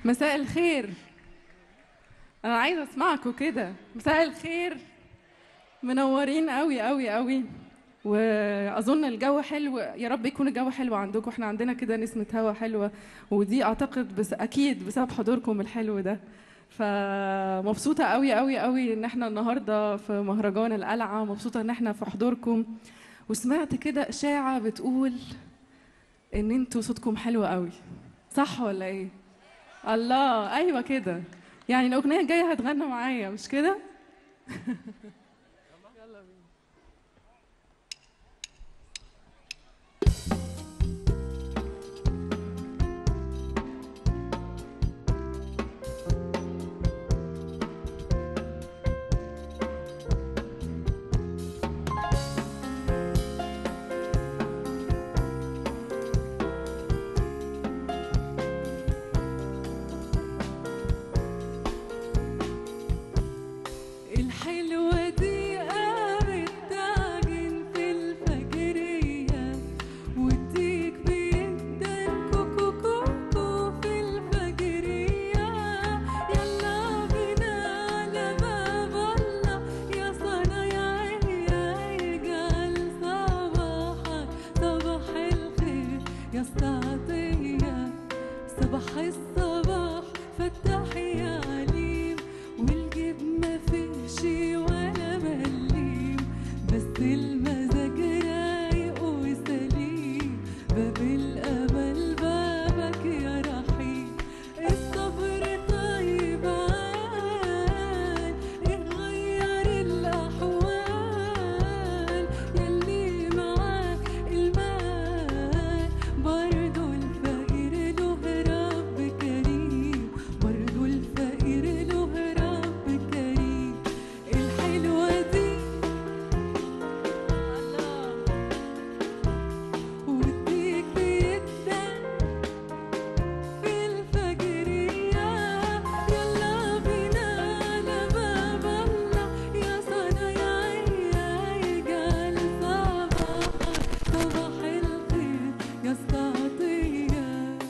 مساء الخير انا عايزه اسمعكم كده مساء الخير منورين قوي قوي قوي واظن الجو حلو يا رب يكون الجو حلو عندكم احنا عندنا كده نسمه هوا حلوه ودي اعتقد بس اكيد بسبب حضوركم الحلو ده فمبسوطه قوي قوي قوي ان احنا النهارده في مهرجان القلعه مبسوطه ان احنا في حضوركم وسمعت كده اشاعه بتقول ان انتوا صوتكم حلو قوي صح ولا ايه الله ايوه كده يعني الاغنيه الجايه هتغنى معايا مش كده الحلوة دي قامت تعجن في الفجرية وتيك بيدن كوكو كوكو في الفجرية يلا بينا على باب الله يا صنايعي يجعل صباحك صباح الخير يا استعطية صباح الصباح فتح يا عليم والجيب ما فيهش ولا مليم بس المزاج رايق وسليم باب الامل بابك يا رحيم الصبر طيب عال يغير الاحوال يلي معاه المال برضو الفقير له رب كريم برضو الفقير له رب كريم الحلوة دي وديك بيدك في الفجرية يلا بينا على باب الله يا صنايعي يجعل صباحك صباح الخير يا استعطية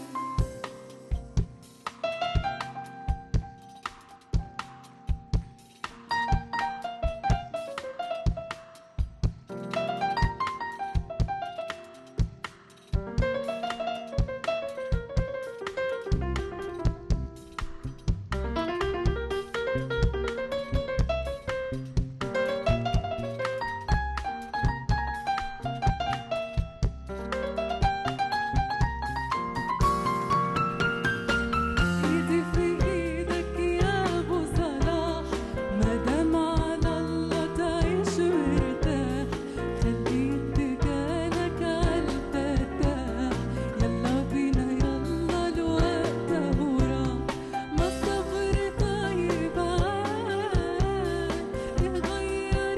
ايدي في ايدك يا ابو صلاح مادام على الله تعيش مرتاح خليك تجالك عالفتاح يلا بينا يلا الوقت اهو راح ما الصبر طيب عال يغير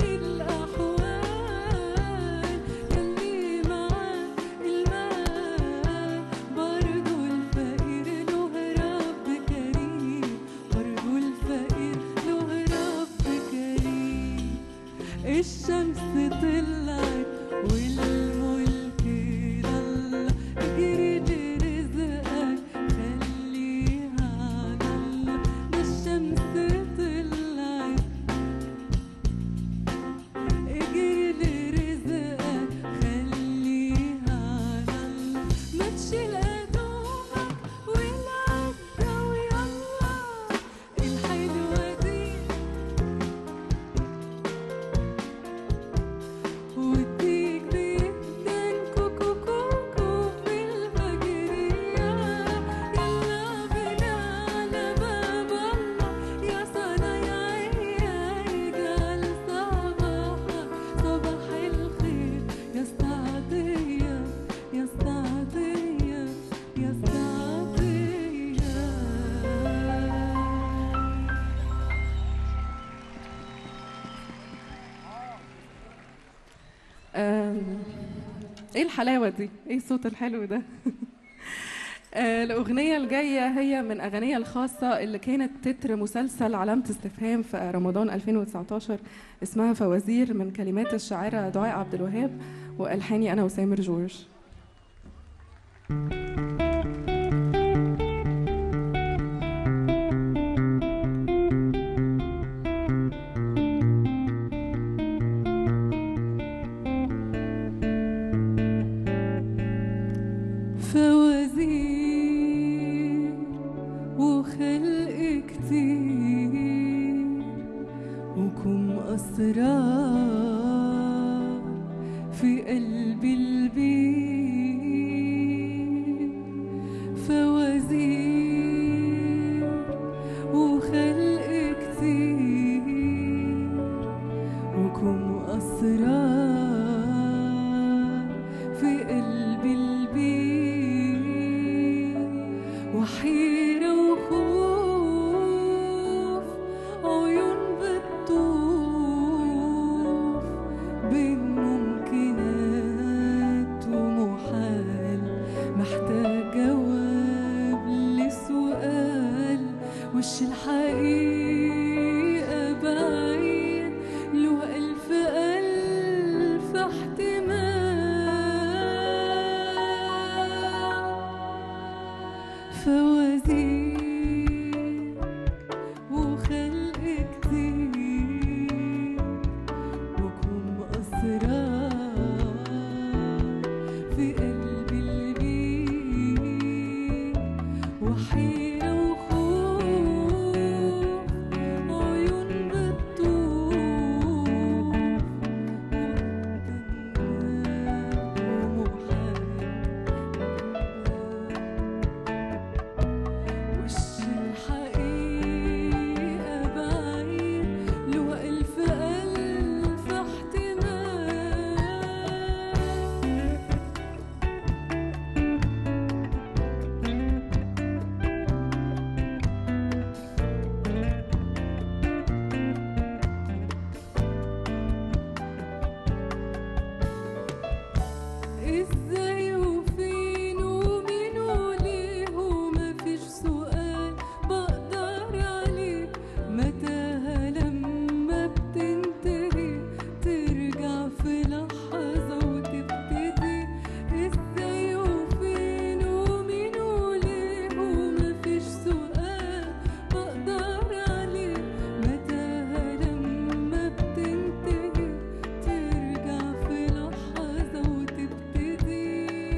الاحوال يلي معاه المال برضو الفقير له رب كريم برضو الفقير له رب كريم الشمس طلعت والملك لله اجري لرزقك خليها على الله ده الشمس طلعت اجري لرزقك خليها على الله ما تشيل هدومك والعدى ويلا الحلوة دي وديك بيدن كوكو كوكو في الفجرية يلا بينا على باب الله يا صنايعي يجعل صباحك صباح الخير يا استعطية يا استعطية يا استعطية آم، ايه الحلاوه دي ايه الصوت الحلو ده آه، الأغنية الجاية هي من أغانيها الخاصة اللي كانت تتر مسلسل علامة استفهام في رمضان 2019 اسمها فوازير من كلمات الشاعرة دعاء عبد الوهاب وألحاني أنا وسامر جورج أسرار في قلب البيت فوازير وخلق كتير وكم أسرار في قلب البيت وحيرة وخوف عيون بتطوف بين ممكنات ومحال محتاج جواب لسؤال وش الحقيقة بعيد له ألف ألف احتمال فوازير وخلق كتير وكم أسرار في قلب البيت وحيرة وخوف عيون بتطوف وش الحقيقة بعيد له ألف ألف احتمال ازاي وفين ومين وليه ومفيش سؤال بقدر عليه متاهة لما بتنتهي ترجع في لحظة وتبتدي ازاي وفين ومين وليه ومفيش سؤال بقدر عليه متاهة لما بتنتهي ترجع في لحظة وتبتدي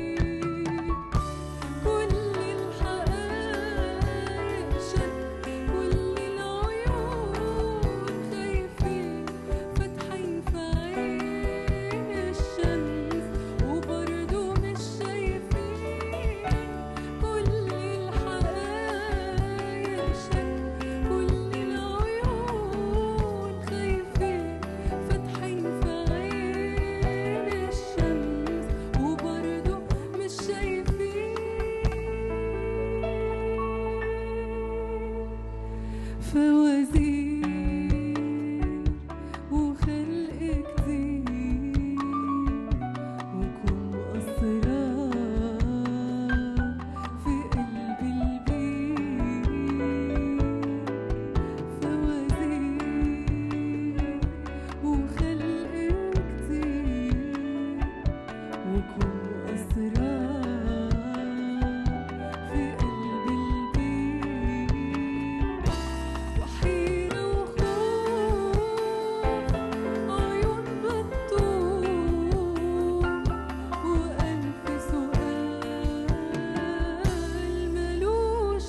كل الحقايق شك كل العيون خايفين فاتحين في عين الشمس وبرضه مش شايفين كل الحقايق شك كل العيون خايفين فاتحين في عين الشمس وبرضه مش شايفين فوازير وخلق كتير وكم أسرار في قلب البيت فوازير وخلق كتير وكم أسرار في قلب البيت وحيرة وخوف عيون بتطوف وألف سؤال ملوش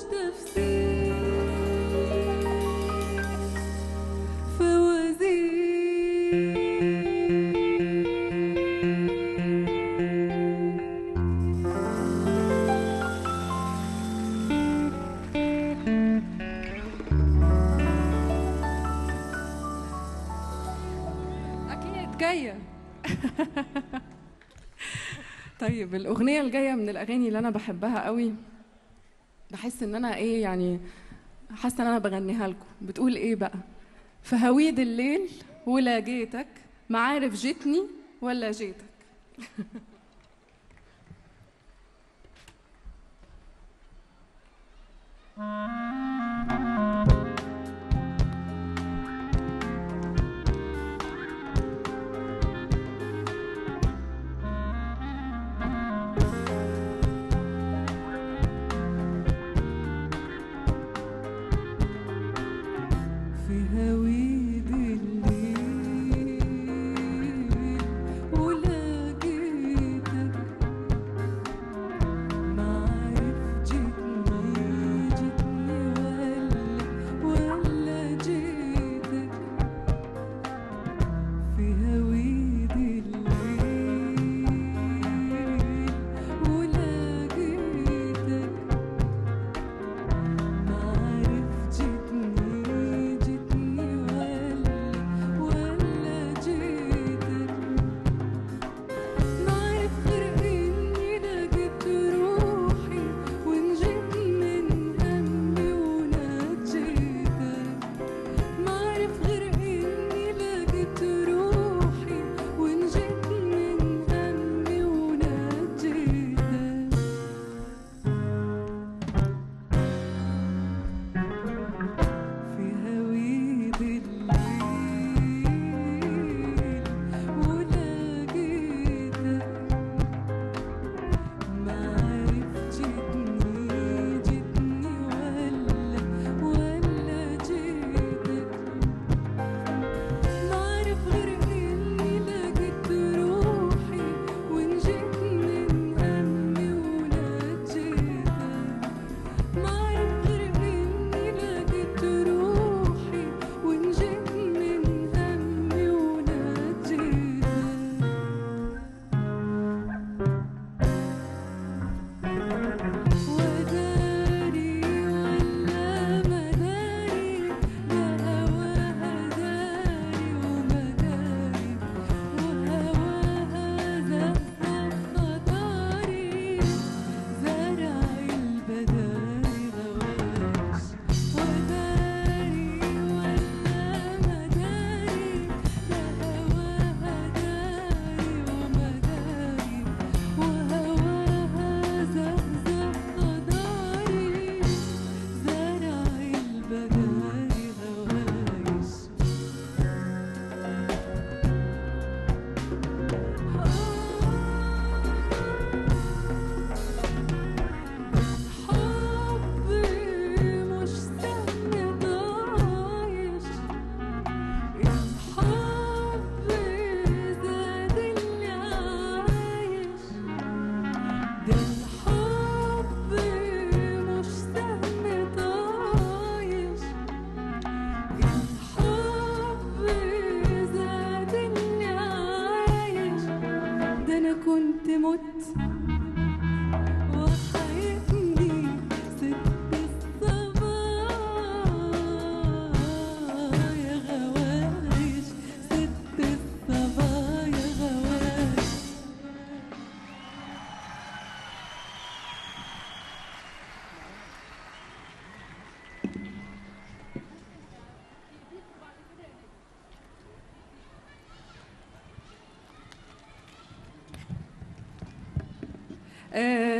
تفسير فوازير أكيد جاية طيب الأغنية الجاية من الأغاني اللي أنا بحبها قوي بحس إن أنا إيه يعني حاسة إن أنا بغنيها لكم بتقول إيه بقى في هويد الليل ولا جيتك معارف جيتني ولا جيتك في هويد الليل ولاقيتك معرف جيتني جيتني ولا ولا جيتك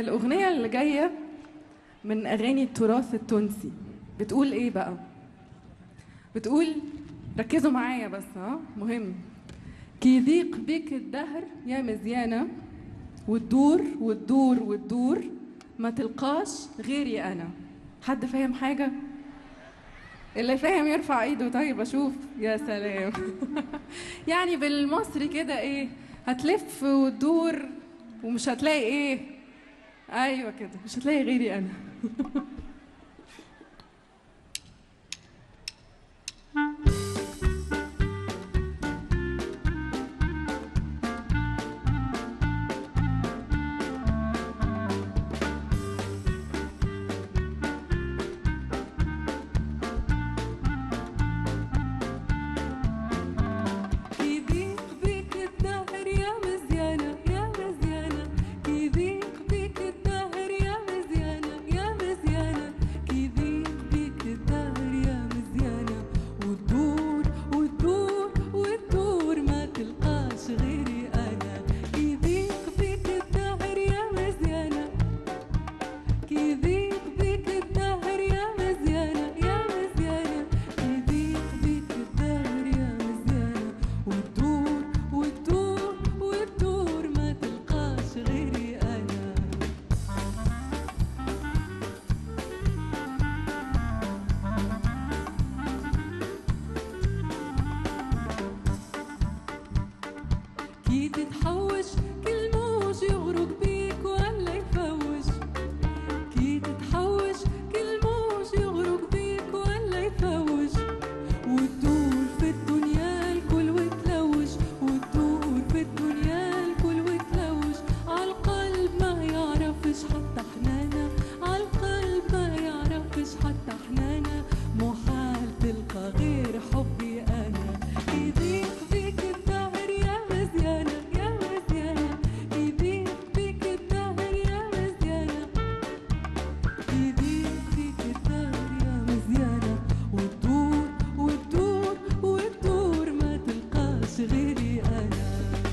الأغنية اللي جاية من أغاني التراث التونسي بتقول إيه بقى؟ بتقول ركزوا معايا بس ها مهم كي يضيق بيك الدهر يا مزيانة وتدور وتدور وتدور ما تلقاش غيري أنا حد فاهم حاجة؟ اللي فاهم يرفع ايده طيب اشوف يا سلام يعني بالمصري كده ايه هتلف وتدور ومش هتلاقي ايه ايوه كده مش هتلاقي غيري انا كيضيق بيك الدهر يا مزيانة يا مزيانة كيضيق بيك الدهر يا مزيانة يا مزيانة كيضيق بيك الدهر يا مزيانة وتدور وتدور وتدور ما تلقاش غيري أنا كيضيق بيك الدهر يا مزيانة كيضيق بيك الدهر يا مزيانة يا مزيانة كيضيق بيك الدهر يا مزيانة وتدور وتدور وتدور ما تلقاش غيري أنا كي تتحوش كل موج يغرق بيك ولا يفوش كي تتحوش كل موج يغرق بيك ولا يفوش وتدور في الدنيا الكل وتلوش وتدور في الدنيا الكل وتلوش عالقلب ما يعرفش حتى حنانة عالقلب ما يعرفش حتى حنانة محال تلقى غير حبي أنا يضيق بيك الدهر يا مزيانة يا مزيانة يضيق بيك الدهر يا مزيانة يضيق بيك الدهر يا مزيانة وتدور وتدور وتدور ما تلقاش غيري أنا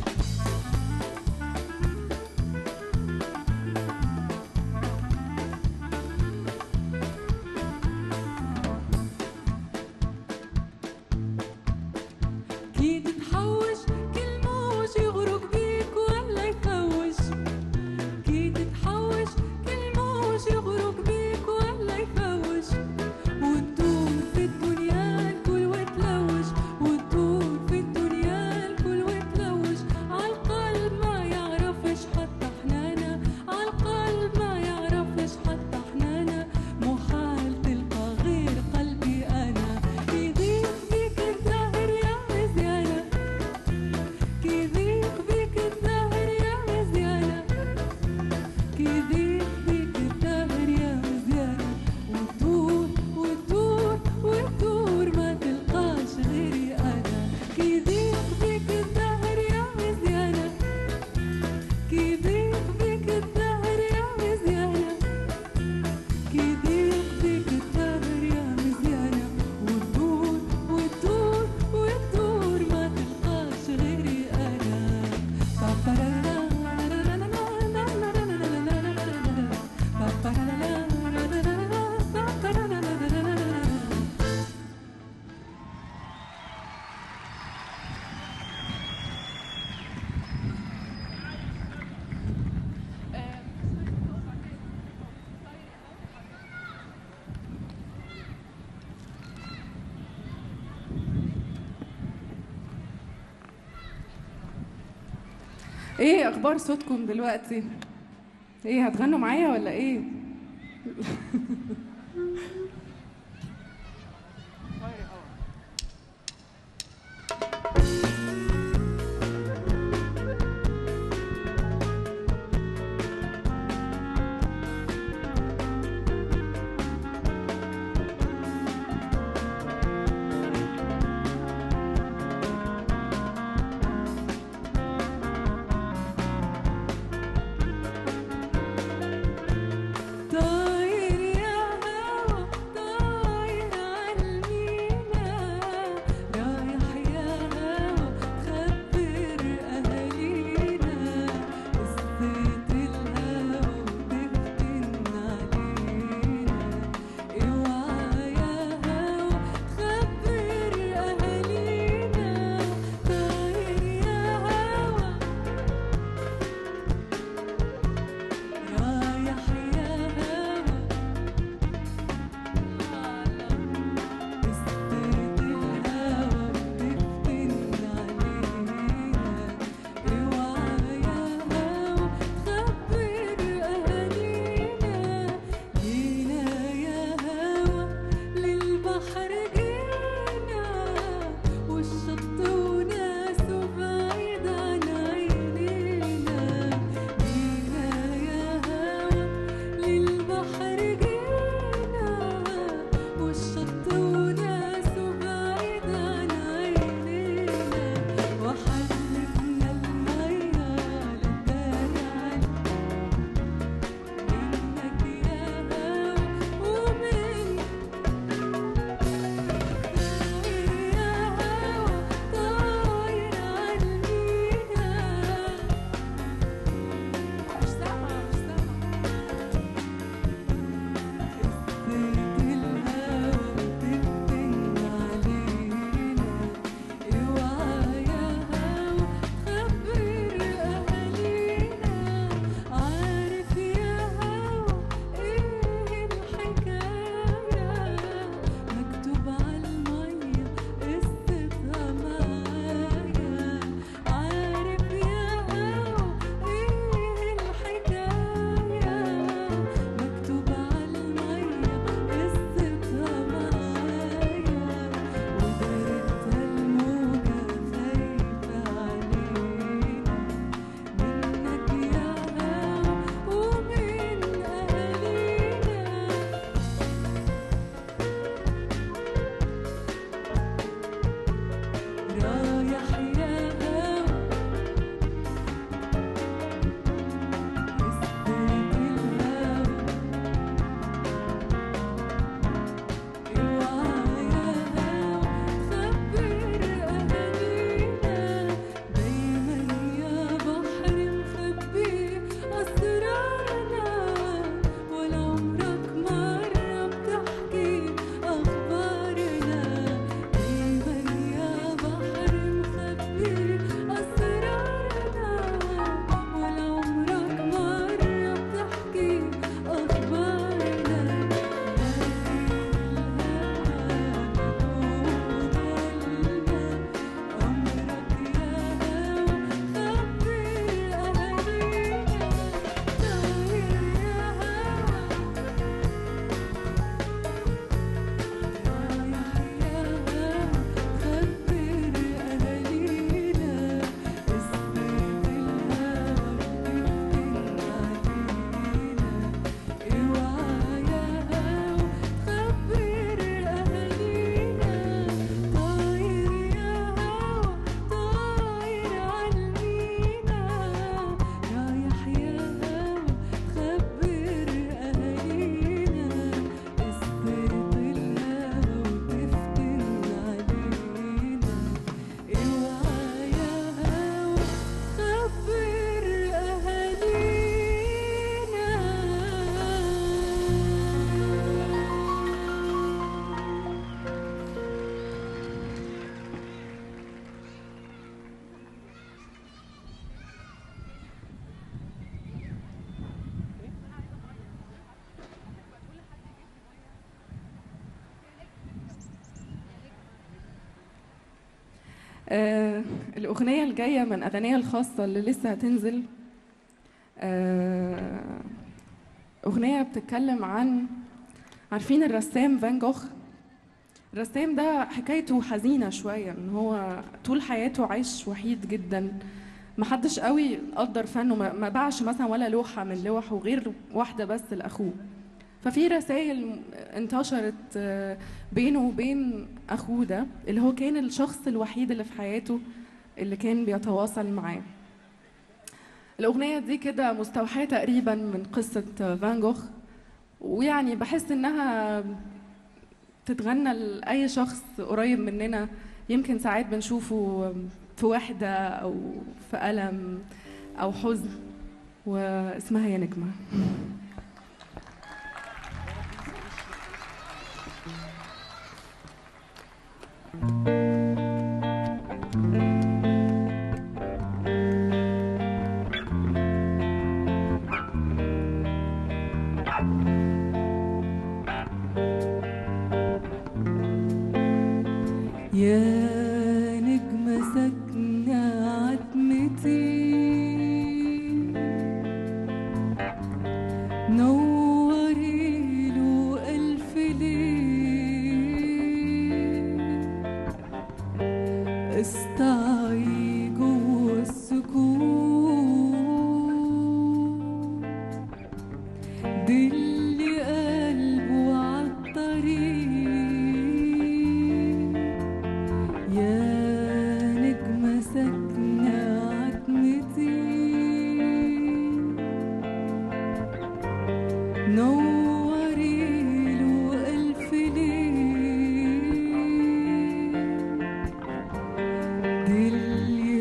كي تتحوش كل موج يغرق بيك ولا يفوش كي تتحوش كل موج يغرق بيك ولا يفوش وتدور في الدنيا الكل وتلوش وتدور في الدنيا الكل وتلوش عالقلب ما يعرفش حتى حنانة عالقلب ما يعرفش حتى حنانة محال تلقى غير قلبي أنا يضيق بيك الدهر يا مزيانة كيضيق بيك الدهر يا مزيانة كيضيق بيك الدهر يا مزيانة وتدور وتدور وتدور ما تلقاش غيري أنا كيضيق بيك الدهر يا مزيانة كيضيق بيك الدهر يا مزيانة كيضيق بيك الدهر يا مزيانة وتدور وتدور وتدور ما تلقاش غيري أنا ايه اخبار صوتكم دلوقتي ايه هتغنوا معايا ولا ايه طاير يا آه الأغنية الجاية من أغنية الخاصة اللي لسه هتنزل آه أغنية بتتكلم عن عارفين الرسام فان جوخ الرسام ده حكايته حزينة شوية إن هو طول حياته عايش وحيد جدا محدش قوي قدر فنه ما ما باعش مثلا ولا لوحة من لوحه غير واحدة بس لأخوه ففي رسائل انتشرت آه، بينه وبين أخوه ده اللي هو كان الشخص الوحيد اللي في حياته اللي كان بيتواصل معاه الأغنية دي كده مستوحاة تقريبا من قصة فان جوخ ويعني بحس إنها تتغنى لأي شخص قريب مننا يمكن ساعات بنشوفه في وحدة أو في ألم أو حزن واسمها يا نجمة يا نجمة ساكنة عتمتي نوري له ألف ليل استعي جوا السكون دلي قلبه عالطريق يا نجمة ساكنة عتمتي نوري له ألف ليل دلي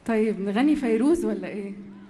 طيب نغني فيروز ولا ايه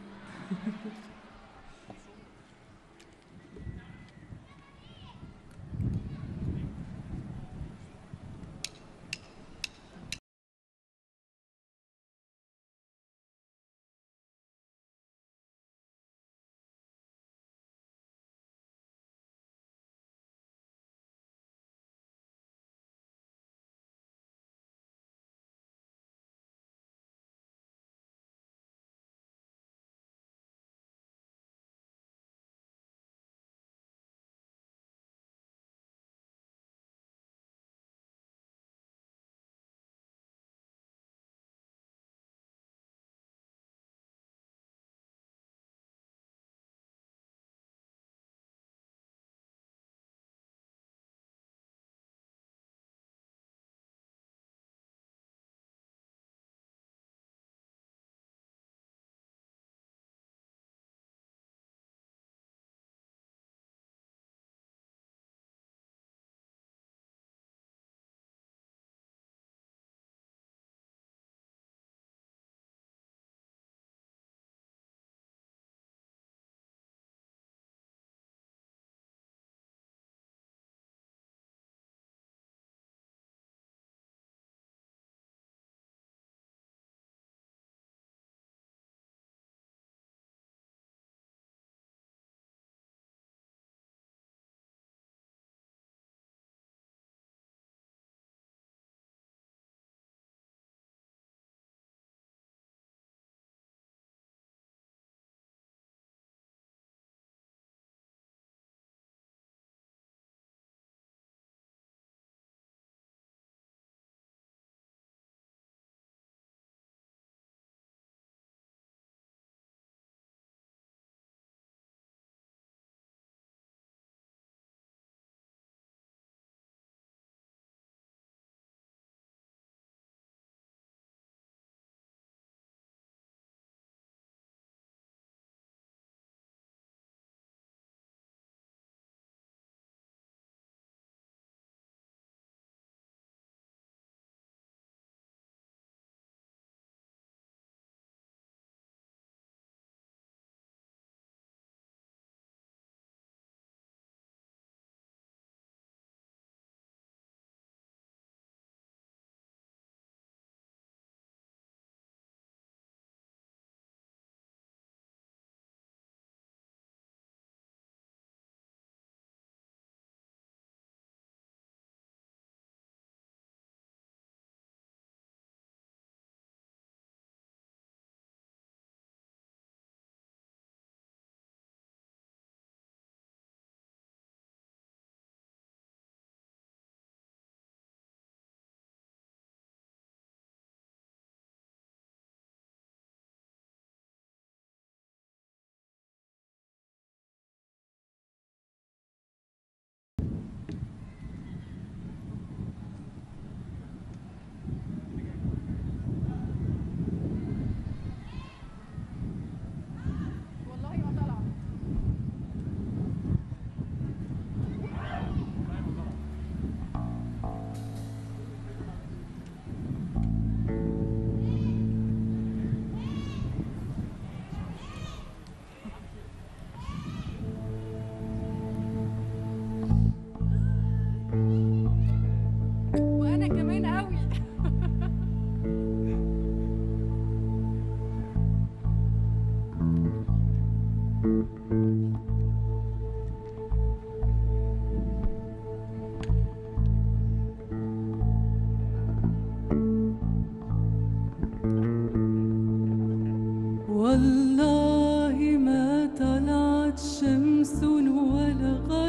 والله ما طلعت شمس ولا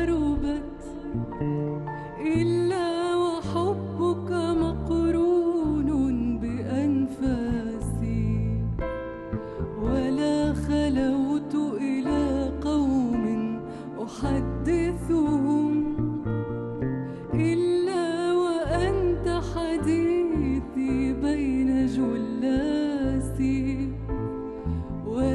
غربت إلا وحبك مقرون بأنفاسي ولا خلوت إلى قوم أحدثهم إلا وأنت حديثي بين جلاسي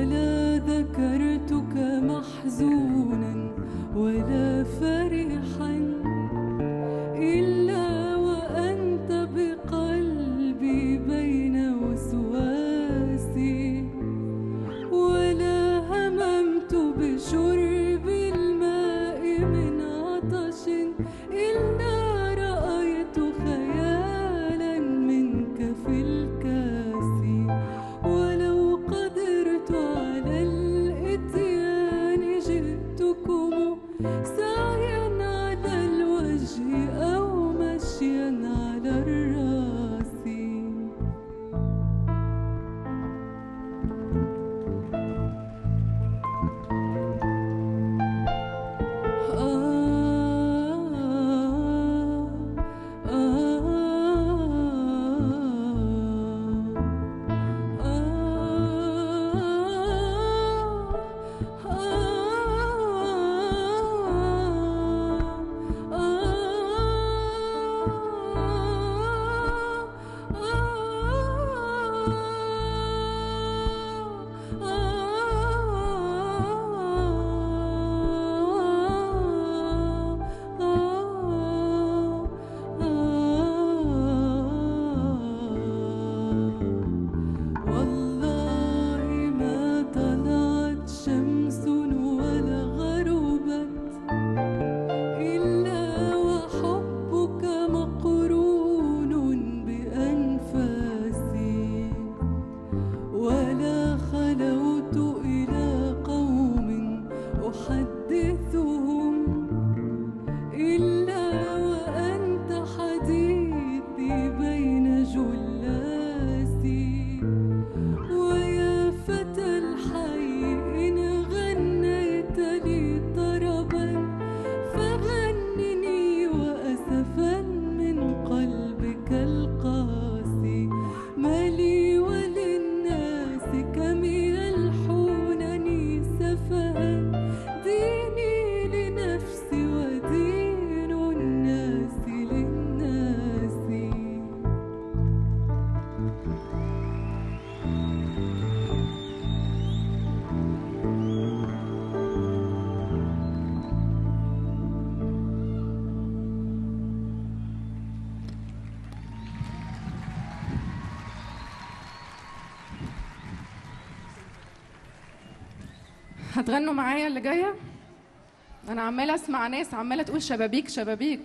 هتغنوا معايا اللي جايه انا عماله اسمع ناس عماله تقول شبابيك شبابيك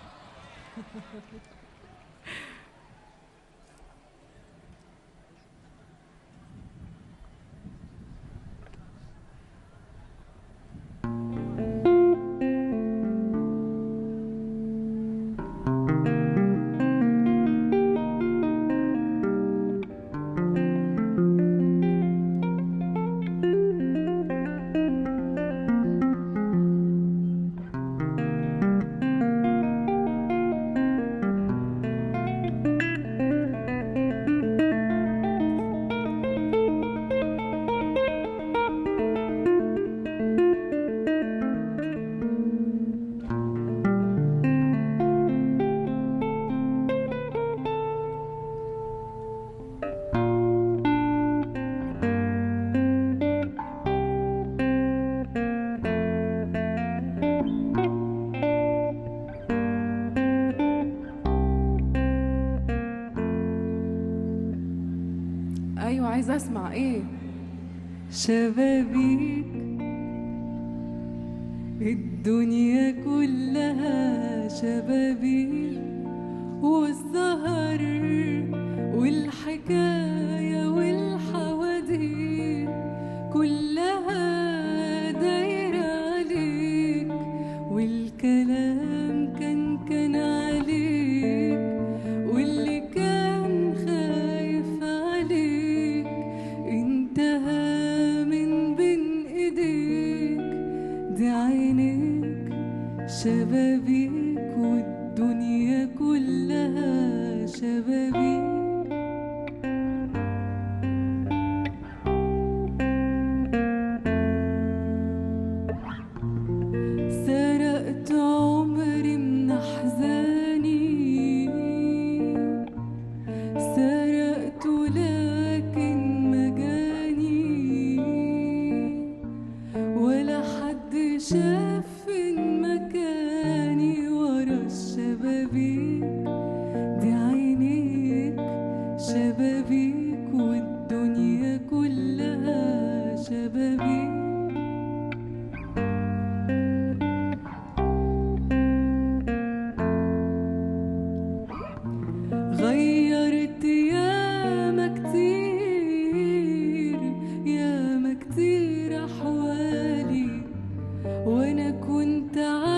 ايوه عايزه اسمع ايه شبابيك الدنيا كلها شبابيك والسهر والحكاية والحواديت كلها دايرة عليك والكلام كان كان عليك واللي كان خايف عليك انتهى من بين ايديك دي عينيك شبابيك والدنيا كلها شبابيك سرقت عمري من احزاني سرقت لكن مجاني ولا حد شاف فين مكاني ورا الشبابيك دي عينيك شبابيك والدنيا كلها شبابيك غيرت ياما كتير ياما كتير أحوالي وأنا كنت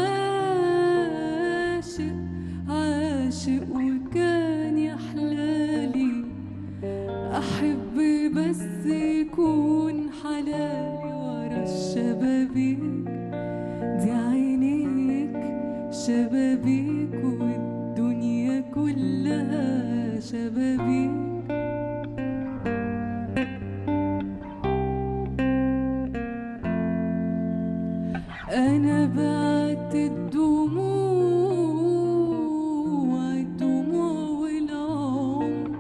عاشق عاشق وكان يحلالي أحب بس يكون حلالي ورا الشبابيك دي عينيك شبابيك والدنيا كلها شبابيك أنا بعت الدموع الدموع والعمر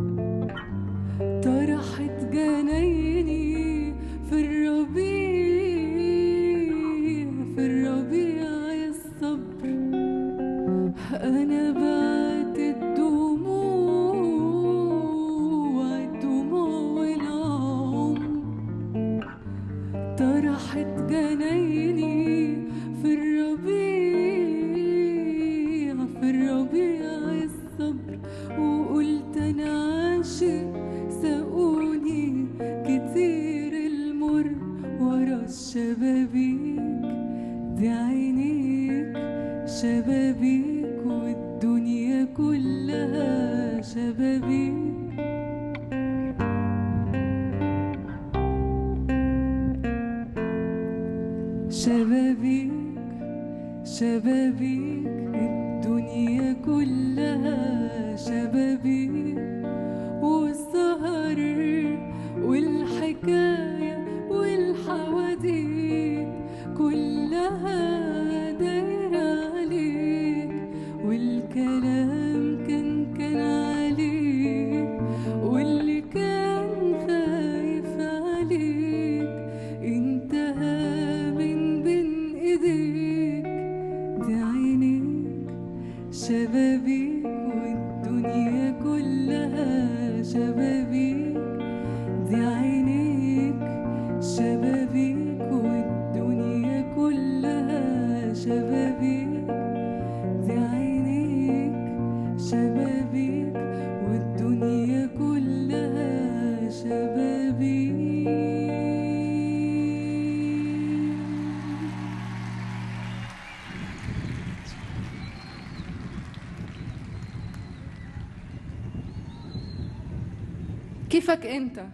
طرحت جنايني في الربيع في الربيع يا الصبر أنا بعت الدموع الدموع والعمر طرحت جنايني في الربيع في الربيع الصبر وقلت انا عاشق ساقوني كتير المر ورا الشبابيك دي عينيك شبابيك والدنيا كلها شبابيك شبابيك شبابيك الدنيا كلها شبابيك والسهر والحكاية والحواديت كلها دايرة عليك والكلام كان كان عليك واللي كان خايف عليك انتهى من بين ايديك دي عينيك شبابيك والدنيا كلها كيفك انت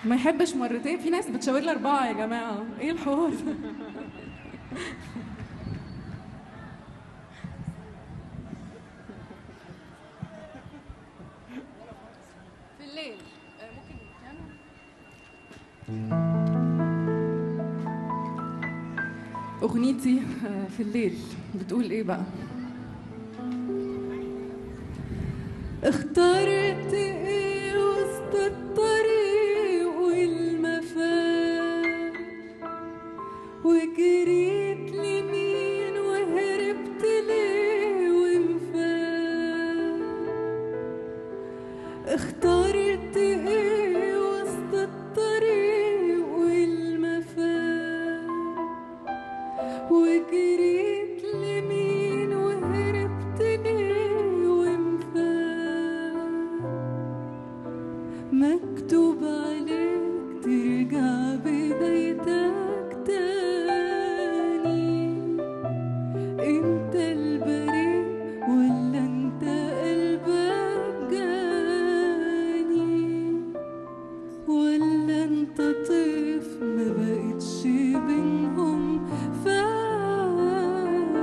ما يحبش مرتين في ناس بتشاور لي اربعه يا جماعه ايه الحوار ده في الليل ممكن اغنيتي آه، في الليل بتقول ايه بقى اخترت ايه وسط الطريق والمفات وجريت لمين وهربت ليه ومفات اخترت ايه وسط الطريق والمفات وجريت لمين وهربت ليه ومفات مكتوب عليك ترجع بدايتك تاني انت البريء ولا انت قلبك جاني ولا انت طيف ما بقتش بينهم فارق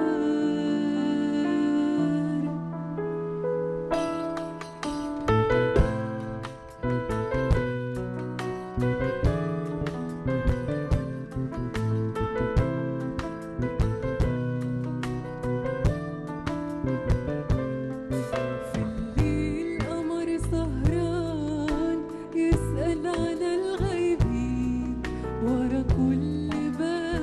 في الليل قمر سهران يسأل على الغيبين ورا كل باب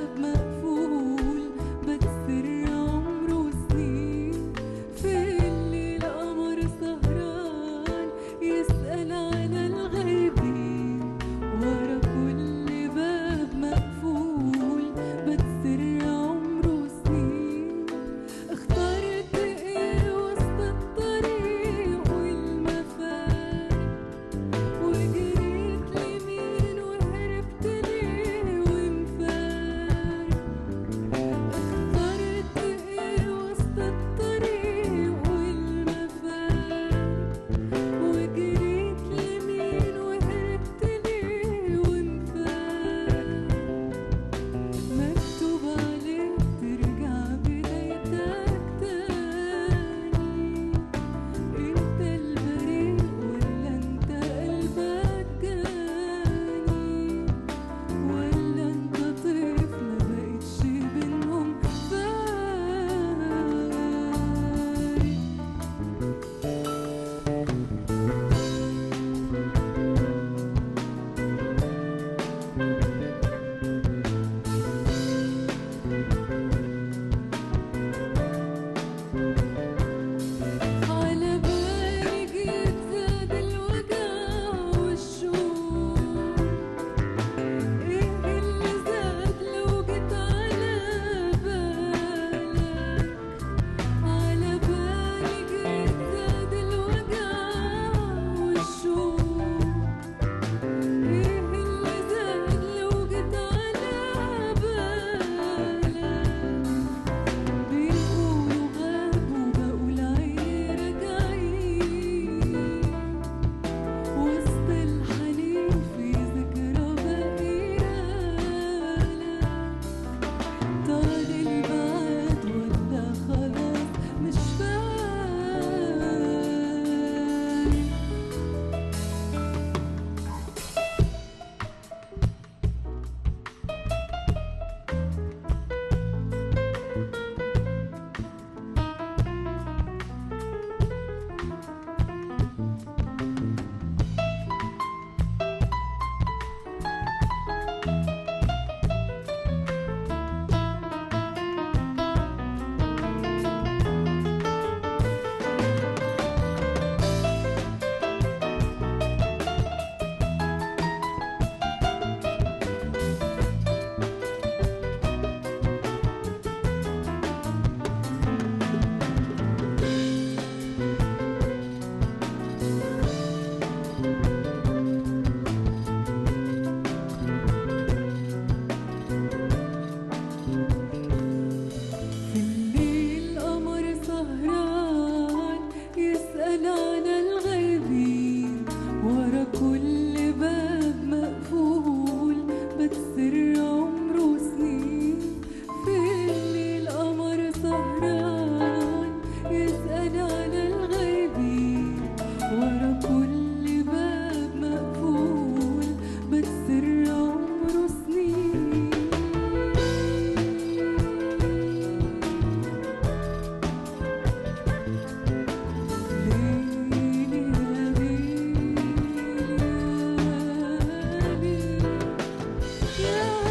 بتسر عمره سنين فيني القمر سهران يسأل على الغايبين ورا كل باب مقفول بتسر عمره سنين ليلي يا ليلي يا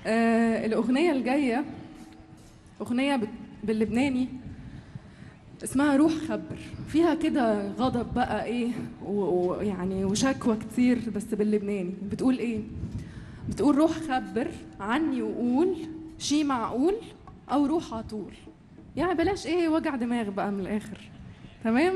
آه الأغنية الجاية أغنية بت- باللبناني اسمها روح خبر فيها كده غضب بقى ايه و- ويعني وشكوى كتير بس باللبناني بتقول ايه بتقول روح خبر عني وقول شي معقول او روح عطول يعني بلاش ايه وجع دماغ بقى من الاخر تمام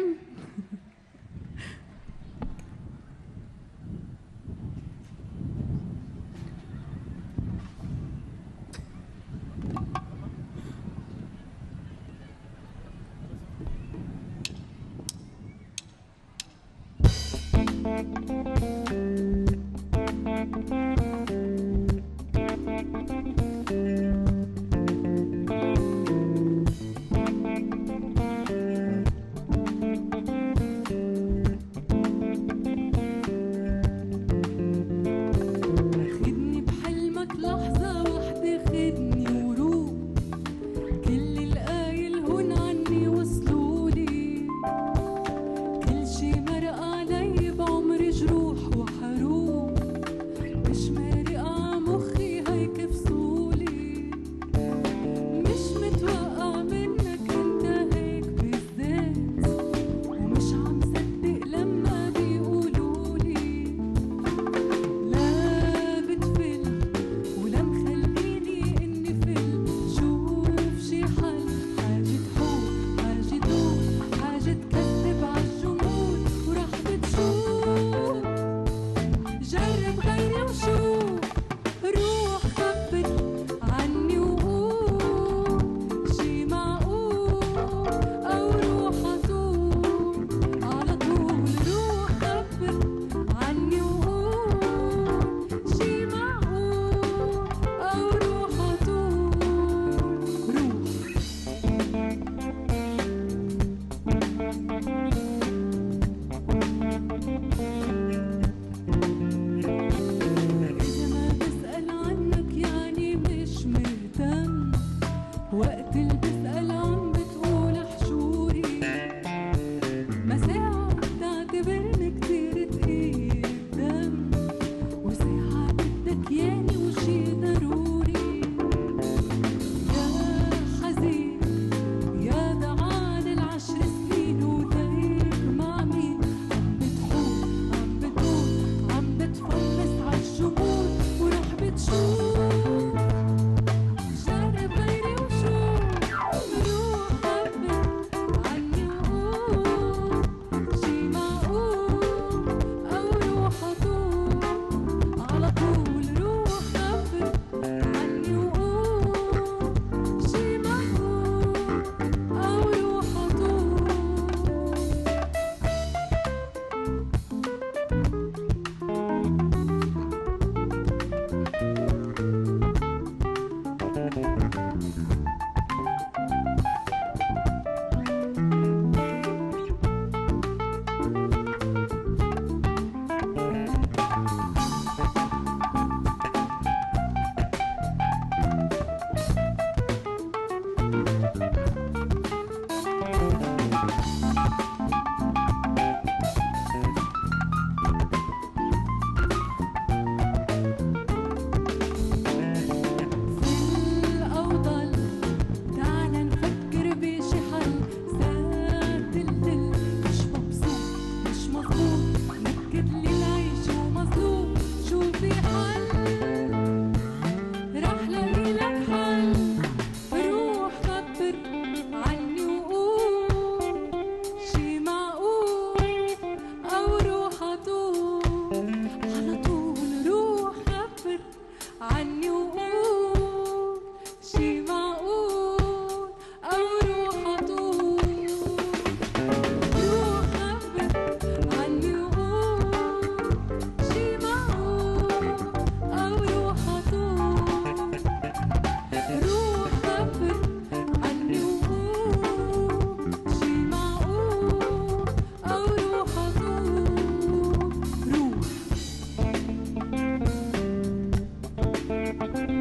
خدني بحلمك لحظة واحدة خدني وروح كل القايل هون عني وصلولي كل شي مرق علي بعمري جروح وحروح مش مارق ع مخي هيك فصولي مش متوقع منك انت هيك بالذات ومش عم صدق لما بيقولولي لا بتفل ولا مخليني اني فل شوف شي حل حاجة حب حاجة دوب حاجة تكذب عالجمود وراح بتشوف جرب غيري وشوف روح خبر عني وقول شي معقول او روح اطول على طول روح خبر عني وقول شي معقول او روح اطول روح إذا ما بسأل عنك يعني مش مهتم وقت اللي بسأل عم بتقول حشوري ما ساعة بتعتبرني كتير تقيل الدم وساعة بدك ياني وشي ضروري يا حزين يا ضعان العشر سنين وتايك مع مين عم بتحوم عم بتقول عم بتفلس عالجمود وراح بتشوف جرب غيري وشوف روح خبر عني وقول شي معقول أو روح أطول على طول روح خبر عني وقول شي معقول أو روح أطول فل أو ضل تعال نفكر بشي حل زاد الدل مش مبسوط مش مظبوط نكد لي العيش ومظلوم شو في حل راح لاقي لك حل روح خبر عني وقول شي معقول أو روح أطول على طول روح خبر عني وقول شي معقول أو روح أطول روح خبر عني وقول شي معقول أو روح أطول روح خبر عني وقول شي معقول أو روح أطول روح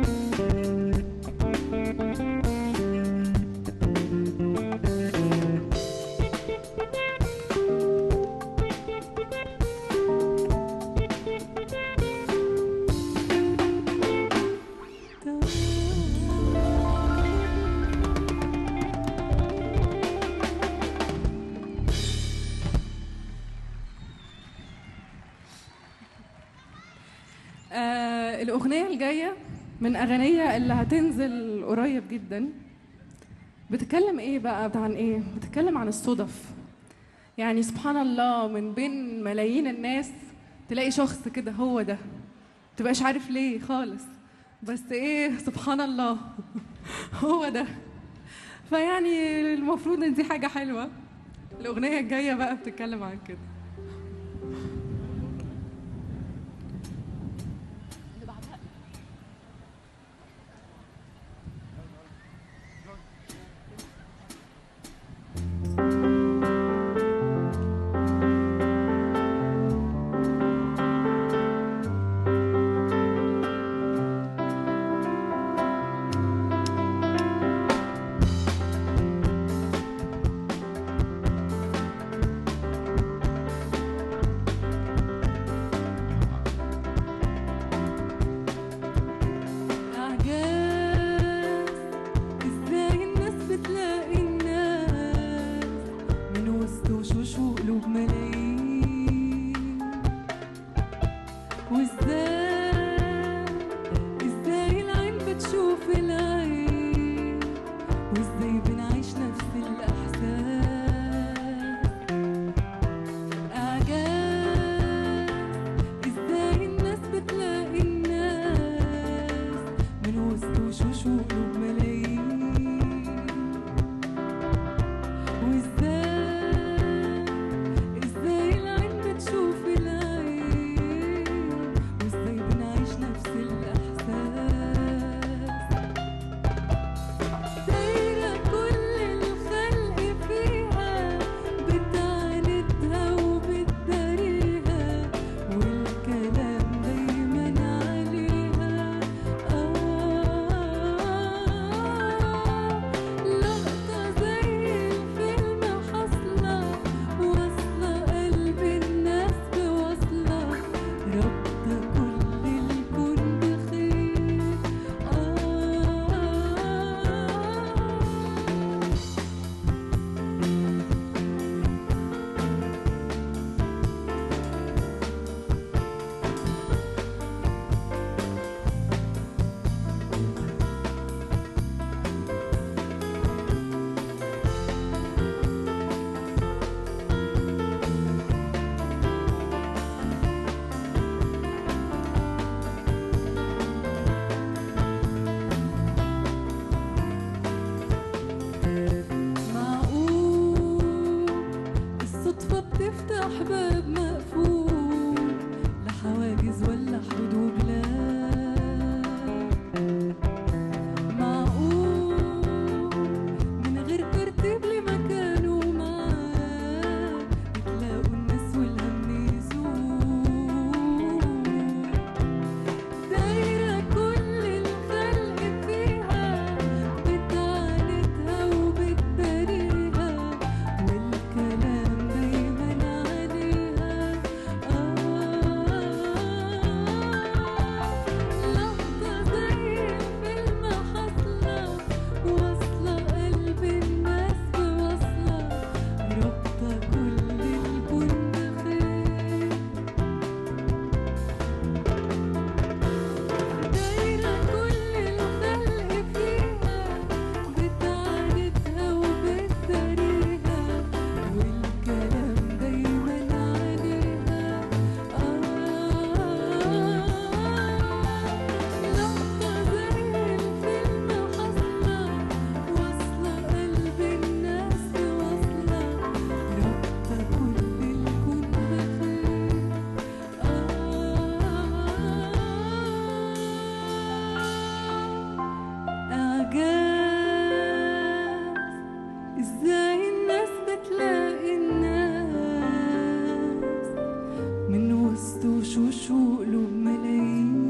الأغنية الجاية من أغنية اللي هتنزل قريب جدا بتتكلم إيه بقى عن إيه؟ بتتكلم عن الصدف يعني سبحان الله من بين ملايين الناس تلاقي شخص كده هو ده متبقاش عارف ليه خالص بس إيه سبحان الله هو ده فيعني المفروض إن دي حاجة حلوة الأغنية الجاية بقى بتتكلم عن كده أعجاز إزاي الناس بتلاقي الناس من وسط وشوش وقلوب ملايين وإزاي إزاي العين بتشوف العين وإزاي بنعيش نفس الإحساس أعجاز إزاي الناس بتلاقي الناس من وسط وشوش وقلوب ملايين وإزاي إزاي العين بتشوف العين وإزاي بنعيش نفس الإحساس دايرة كل الخلق فيها بتعاندها وبتداريها والكلام دايما عليها آه لقطة زي الفيلم حاصلة واصلة قلب الناس بوصلة رابطة كل الكون بخير آه معقول الصدفة بتفتح باب مقفول لحواجز ولا حدود وبلاد معقول من غير ترتيب لمكان ومعاد بتلاقوا الناس والهم يزول دايرة كل الخلق فيها بتعاندها وبتداريها والكلام دايما عليها آه لحظة زي الفيلم حاصلة واصلة قلب الناس بوصلة رابطة كل الكون بخير دايرة كل الخلق فيها بتعاندها وبتداريها والكلام دايما عليها آه لقطة زي الفيلم حاصلة واصلة قلب الناس بوصلة رابطة كل الكون بخير أعجاز إزاي الناس بتلاقي الناس من وسط وشوش وقلوب ملايين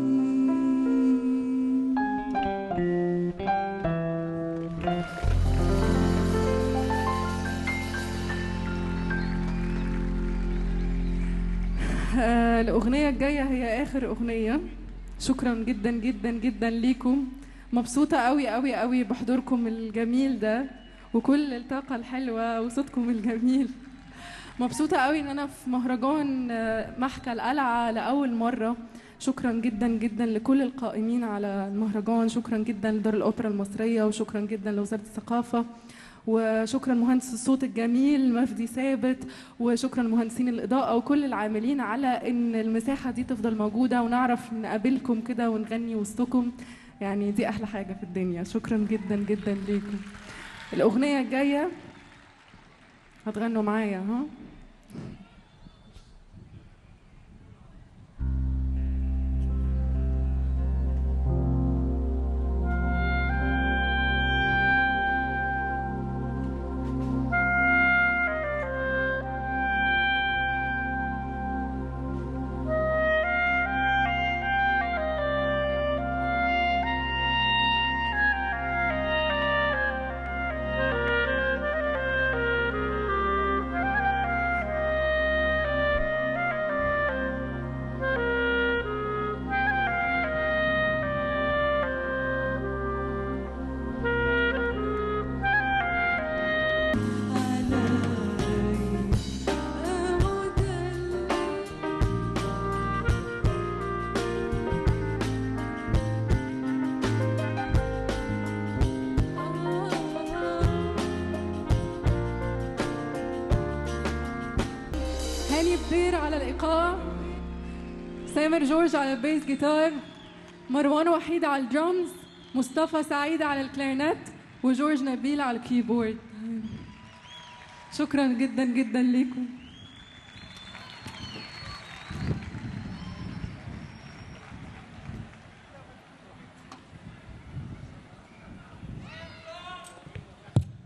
آه، الأغنية الجاية هي آخر أغنية شكرا جدا جدا جدا ليكم مبسوطة قوي قوي قوي بحضوركم الجميل ده وكل الطاقة الحلوة وصوتكم الجميل مبسوطة قوي إن أنا في مهرجان آه، محكى القلعة لأول مرة شكرا جدا جدا لكل القائمين على المهرجان شكرا جدا لدار الأوبرا المصرية وشكرا جدا لوزارة الثقافة وشكرا مهندس الصوت الجميل مفدي ثابت وشكرا مهندسين الإضاءة وكل العاملين على إن المساحة دي تفضل موجودة ونعرف نقابلكم كده ونغني وسطكم يعني دي أحلى حاجة في الدنيا شكرا جدا جدا ليكم الأغنية الجاية هتغنوا معايا ها علي أموت هاني بدير على الإيقاع سامر جورج على البيس جيتار مروان وحيد على الدرمز مصطفى سعيد على الكلارنت وجورج نبيل على الكيبورد شكرا جدا جدا ليكم